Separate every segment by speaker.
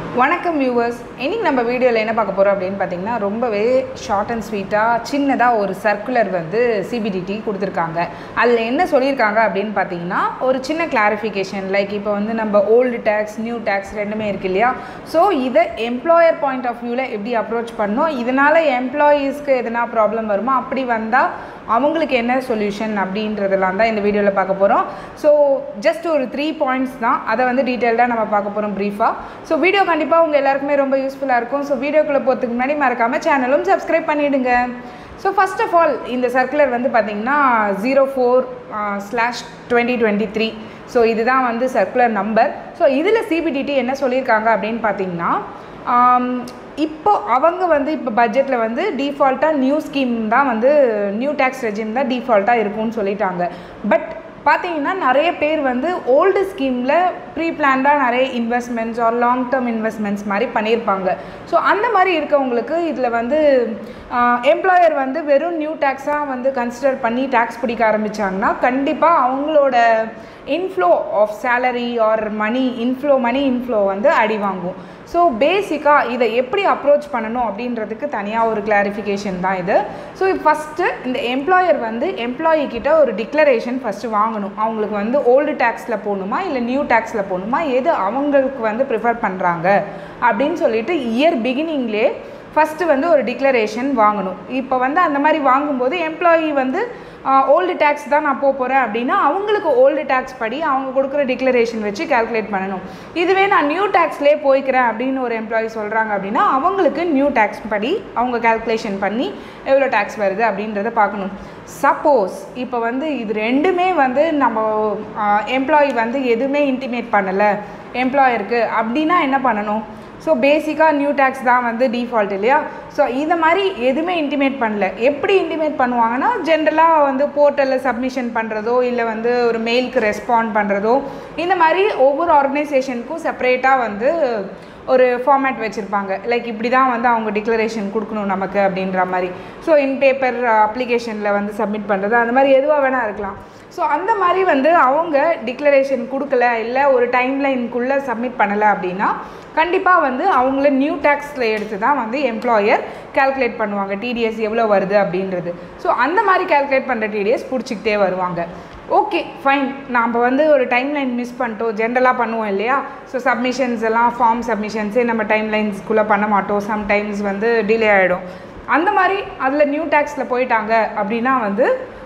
Speaker 1: வணக்கம் வியூவர்ஸ் இன்னைக்கு நம்ம வீடியோவில் என்ன பார்க்க போகிறோம் அப்படின்னு பார்த்தீங்கன்னா ரொம்பவே ஷார்ட் அண்ட் ஸ்வீட்டாக சின்னதாக ஒரு சர்க்குலர் வந்து சிபிடிடி கொடுத்துருக்காங்க அதில் என்ன சொல்லியிருக்காங்க அப்படின்னு பார்த்தீங்கன்னா ஒரு சின்ன கிளாரிஃபிகேஷன் லைக் இப்போ வந்து நம்ம ஓல்டு டேக்ஸ் நியூ டேக்ஸ் ரெண்டுமே இருக்கு இல்லையா ஸோ இதை எம்ப்ளாயர் பாயிண்ட் ஆஃப் வியூவில் எப்படி அப்ரோச் பண்ணணும் இதனால் எம்ப்ளாயீஸ்க்கு எதனா ப்ராப்ளம் வருமா அப்படி வந்தால் அவங்களுக்கு என்ன சொல்யூஷன் அப்படின்றதெல்லாம் தான் இந்த வீடியோவில் பார்க்க போகிறோம் ஸோ ஜஸ்ட் ஒரு த்ரீ பாயிண்ட்ஸ் தான் அதை வந்து டீட்டெயில்டாக நம்ம பார்க்க போகிறோம் ப்ரீஃபாக ஸோ வீடியோ கண்டிப்பாக உங்கள் எல்லாருக்குமே ரொம்ப யூஸ்ஃபுல்லாக இருக்கும் ஸோ வீடியோக்குள்ளே போகிறதுக்கு முன்னாடி மறக்காமல் சேனலும் சப்ஸ்கிரைப் பண்ணிவிடுங்க ஸோ ஃபர்ஸ்ட் ஆஃப் ஆல் இந்த சர்க்குலர் வந்து பார்த்திங்கன்னா zero four slash twenty twenty three so இதுதான் வந்து சர்க்குலர் நம்பர் ஸோ இதில் சிபிடிடி என்ன சொல்லியிருக்காங்க அப்படின்னு பார்த்தீங்கன்னா ஆம், இப்போ அவங்க வந்து இப்போ பட்ஜெட்டில் வந்து டிஃபால்ட்டாக நியூ ஸ்கீம் தான் வந்து நியூ டேக்ஸ் ரெஜிம் தான் டிஃபால்ட்டாக இருக்கும்னு சொல்லிட்டாங்க பட் பார்த்தீங்கன்னா நிறைய பேர் வந்து ஓல்டு ஸ்கீமில் ப்ரீ பிளான்டாக நிறைய investments or long term investments மாதிரி பண்ணியிருப்பாங்க ஸோ அந்த மாதிரி இருக்கவங்களுக்கு இதில் வந்து எம்ப்ளாயர் வந்து வெறும் நியூ டேக்ஸாக வந்து கன்சிடர் பண்ணி டேக்ஸ் பிடிக்க ஆரம்பித்தாங்கன்னா கண்டிப்பாக அவங்களோட inflow of salary or money inflow money inflow வந்து அடி வாங்கும் ஸோ பேசிக்காக இதை எப்படி அப்ரோச் பண்ணணும் அப்படின்றதுக்கு தனியாக ஒரு கிளாரிஃபிகேஷன் தான் இது ஸோ ஃபஸ்ட்டு இந்த எம்ப்ளாயர் வந்து எம்ப்ளாயி கிட்ட ஒரு டிக்ளரேஷன் ஃபஸ்ட்டு வாங்கணும் அவங்களுக்கு வந்து ஓல்டு டேக்ஸில் போகணுமா இல்லை நியூ டேக்ஸில் போகணுமா எது அவங்களுக்கு வந்து ப்ரிஃபர் பண்ணுறாங்க அப்படின்னு சொல்லிட்டு இயர் பிகினிங்லேயே ஃபஸ்ட்டு வந்து ஒரு டிக்ளரேஷன் வாங்கணும் இப்போ வந்து அந்த மாதிரி வாங்கும்போது எம்ப்ளாயி வந்து ஓல்டு டேக்ஸ் தான் நான் போக போகிறேன் அப்படின்னா அவங்களுக்கு ஓல்டு டேக்ஸ் படி அவங்க கொடுக்குற டிக்ளரேஷன் வச்சு கால்குலேட் பண்ணணும் இதுவே நான் நியூ டேக்ஸ்லேயே போய்க்கிறேன் அப்படின்னு ஒரு எம்ப்ளாயி சொல்கிறாங்க அப்படின்னா அவங்களுக்கு நியூ டேக்ஸ் படி அவங்க கால்குலேஷன் பண்ணி எவ்வளோ டேக்ஸ் வருது அப்படின்றத பார்க்கணும் சப்போஸ் இப்போ வந்து இது ரெண்டுமே வந்து நம்ம எம்ப்ளாயி வந்து எதுவுமே இன்டிமேட் பண்ணலை எம்ப்ளாயருக்கு அப்படின்னா என்ன பண்ணணும் ஸோ பேசிக்காக நியூ டேக்ஸ் தான் வந்து டிஃபால்ட் இல்லையா ஸோ இந்த மாதிரி எதுவுமே இன்டிமேட் பண்ணல எப்படி இன்டிமேட் பண்ணுவாங்கன்னா ஜென்ரலாக வந்து போர்ட்டலில் சப்மிஷன் பண்ணுறதோ இல்லை வந்து ஒரு மெயிலுக்கு ரெஸ்பாண்ட் பண்ணுறதோ இந்த மாதிரி ஒவ்வொரு ஆர்கனைசேஷனுக்கும் செப்பரேட்டாக வந்து ஒரு ஃபார்மேட் வச்சுருப்பாங்க லைக் இப்படி தான் வந்து அவங்க டிக்ளரேஷன் கொடுக்கணும் நமக்கு அப்படின்ற மாதிரி ஸோ இன் பேப்பர் அப்ளிகேஷனில் வந்து சப்மிட் பண்ணுறது அந்த மாதிரி எதுவாக வேணால் இருக்கலாம் ஸோ அந்த மாதிரி வந்து அவங்க டிக்ளரேஷன் கொடுக்கல இல்லை ஒரு டைம்லைனுக்குள்ளே சப்மிட் பண்ணலை அப்படின்னா கண்டிப்பாக வந்து அவங்கள நியூ டேக்ஸில் எடுத்து தான் வந்து எம்ப்ளாயர் கால்குலேட் பண்ணுவாங்க டிடிஎஸ் எவ்வளோ வருது அப்படின்றது ஸோ அந்த மாதிரி கால்குலேட் பண்ணுற டிடிஎஸ் பிடிச்சிக்கிட்டே வருவாங்க ஓகே ஃபைன் நாம் வந்து ஒரு டைம்லைன் மிஸ் பண்ணிட்டோம் ஜென்ரலாக பண்ணுவோம் இல்லையா ஸோ சப்மிஷன்ஸ் எல்லாம் ஃபார்ம் சப்மிஷன்ஸே நம்ம டைம்லைன்ஸ்குள்ளே பண்ண மாட்டோம் சம்டைம்ஸ் வந்து டிலே ஆகிடும் அந்த மாதிரி அதில் நியூ டேக்ஸில் போயிட்டாங்க அப்படின்னா வந்து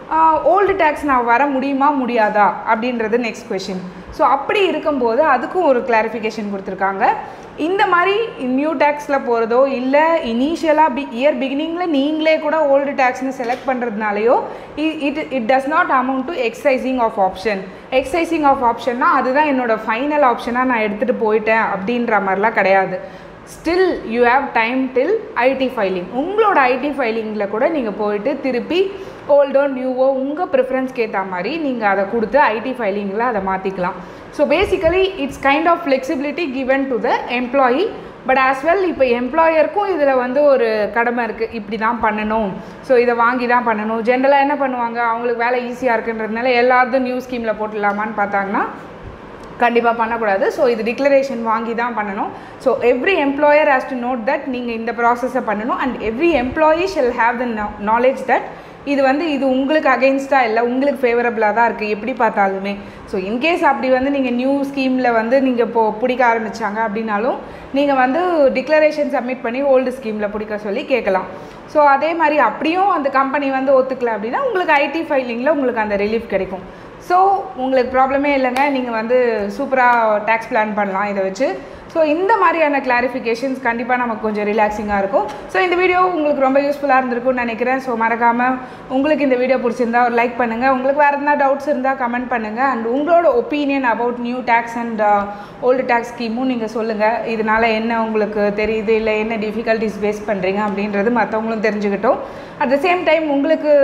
Speaker 1: ஓல்டு டேக்ஸ் நான் வர முடியுமா முடியாதா அப்படின்றது நெக்ஸ்ட் கொஷின் ஸோ அப்படி இருக்கும்போது அதுக்கும் ஒரு கிளாரிஃபிகேஷன் கொடுத்துருக்காங்க இந்த மாதிரி நியூ டேக்ஸில் போகிறதோ இல்லை இனிஷியலாக பி இயர் பிகினிங்கில் நீங்களே கூட ஓல்டு டேக்ஸ்னு செலக்ட் பண்ணுறதுனாலையோ it it does not amount to exercising of option exercising of ஆப்ஷன்னா அதுதான் என்னோட ஃபைனல் ஆப்ஷனாக நான் எடுத்துகிட்டு போயிட்டேன் அப்படின்ற மாதிரிலாம் கிடையாது still you have time till IT filing உங்களோட ஐடி ஃபைலிங்கில் கூட நீங்கள் போயிட்டு திருப்பி ஓல்டோ நியூவோ உங்கள் ப்ரிஃபரன்ஸ்க்கு ஏற்ற மாதிரி நீங்கள் அதை கொடுத்து ஐடி ஃபைலிங்கில் அதை மாற்றிக்கலாம் so basically it's kind of flexibility given to the employee but as well இப்போ எம்ப்ளாயருக்கும் இதில் வந்து ஒரு கடமை இருக்குது இப்படி தான் பண்ணணும் ஸோ இதை வாங்கி தான் பண்ணணும் ஜென்ரலாக என்ன பண்ணுவாங்க அவங்களுக்கு வேலை ஈஸியாக இருக்குன்றதுனால எல்லாத்தையும் நியூ ஸ்கீமில் போட்டுடலாமான்னு பார்த்தாங்கன்னா கண்டிப்பாக பண்ணக்கூடாது ஸோ இது டிக்ளரேஷன் வாங்கி தான் பண்ணணும் so every employer has to note that நீங்கள் இந்த ப்ராசஸை பண்ணணும் and every employee shall have the knowledge that இது வந்து இது உங்களுக்கு அகெயின்ஸ்டாக இல்லை உங்களுக்கு ஃபேவரபுளாக தான் இருக்குது எப்படி பார்த்தாலுமே ஸோ இன்கேஸ் அப்படி வந்து நீங்கள் நியூ ஸ்கீமில் வந்து நீங்கள் இப்போ பிடிக்க ஆரம்பித்தாங்க அப்படின்னாலும் நீங்கள் வந்து டிக்ளரேஷன் சப்மிட் பண்ணி ஓல்டு ஸ்கீமில் பிடிக்க சொல்லி கேட்கலாம் ஸோ அதே மாதிரி அப்படியும் அந்த கம்பெனி வந்து ஒத்துக்கல அப்படின்னா உங்களுக்கு ஐடி ஃபைலிங்கில் உங்களுக்கு அந்த ரிலீஃப் கிடைக்கும் ஸோ உங்களுக்கு ப்ராப்ளமே இல்லைங்க நீங்கள் வந்து சூப்பராக டேக்ஸ் பிளான் பண்ணலாம் இதை வச்சு ஸோ இந்த மாதிரியான கிளாரிஃபிகேஷன்ஸ் கண்டிப்பாக நமக்கு கொஞ்சம் ரிலாக்ஸிங்காக இருக்கும் ஸோ இந்த வீடியோ உங்களுக்கு ரொம்ப யூஸ்ஃபுல்லாக இருந்திருக்கும்னு நினைக்கிறேன் ஸோ மறக்காமல் உங்களுக்கு இந்த வீடியோ பிடிச்சிருந்தா ஒரு லைக் பண்ணுங்கள் உங்களுக்கு வேறு எதனா டவுட்ஸ் இருந்தால் கமெண்ட் பண்ணுங்கள் அண்ட் உங்களோட opinion about new tax and old tax ஸ்கீமும் நீங்கள் சொல்லுங்கள் இதனால் என்ன உங்களுக்கு தெரியுது இல்லை என்ன டிஃபிகல்ட்டிஸ் ஃபேஸ் பண்ணுறீங்க அப்படின்றது மற்றவங்களும் தெரிஞ்சுக்கிட்டோம் அட் த சேம் டைம் உங்களுக்கு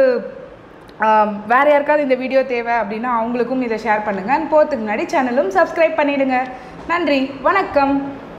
Speaker 1: ஆம், வேற யாருக்காவது இந்த வீடியோ தேவை அப்படின்னா அவங்களுக்கும் இதை ஷேர் பண்ணுங்கள் அண்ட் போகிறதுக்கு முன்னாடி சேனலும் சப்ஸ்கிரைப் பண்ணிவிடுங்க நன்றி வணக்கம்